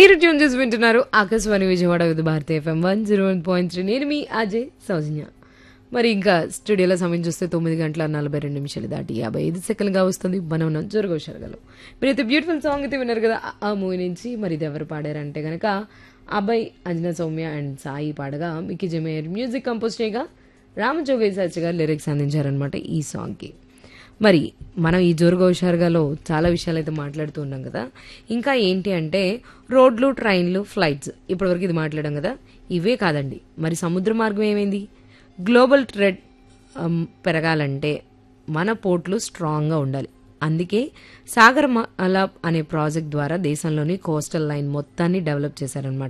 మీరు ట్యూన్ చేసి వింటున్నారు Akashvani Vijayawada with Bharati FM one zero one point three నేను మీ అజయ్ సౌజన్య మరి ఇంకా స్టూడియోలో సమయం చూస్తే తొమ్మిది గంటల నలభై రెండు నిమిషాలు దాటి యాభై ఐదు సెకండ్గా వస్తుంది మనం జరగవశారగలు మీరైతే బ్యూటిఫుల్ సాంగ్ అయితే విన్నారు కదా ఆ- ఆ మూవీ నుంచి మరి ఇది ఎవరు పాడారంటే కనుక అభయ్ అంజనా సౌమ్య అండ్ సాయి పాడగా మికి జమేయర్ మ్యూజిక్ కంపోజ్ చేయగా రామజోగేశాచి గారు లిరిక్స్ అందించారనమాట ఈ సాంగ్కి మరి మనం ఈ జోరుగా హుషారుగాలో చాలా విషయాలు అయితే మాట్లాడుతూ ఉన్నాం కదా ఇంకా ఏంటి అంటే రోడ్లు ట్రైన్లు ఫ్లైట్స్ ఇప్పటివరకు ఇది మాట్లాడాం కదా ఇవే కాదండి మరి సముద్ర మార్గం ఏమైంది గ్లోబల్ ట్రెడ్ పెరగాలంటే మన పోర్ట్లు స్ట్రాంగ్గా ఉండాలి అందుకే సాగర్ అలా అనే ప్రాజెక్ట్ ద్వారా దేశంలోని కోస్టల్ లైన్ మొత్తాన్ని డెవలప్ చేశారనమాట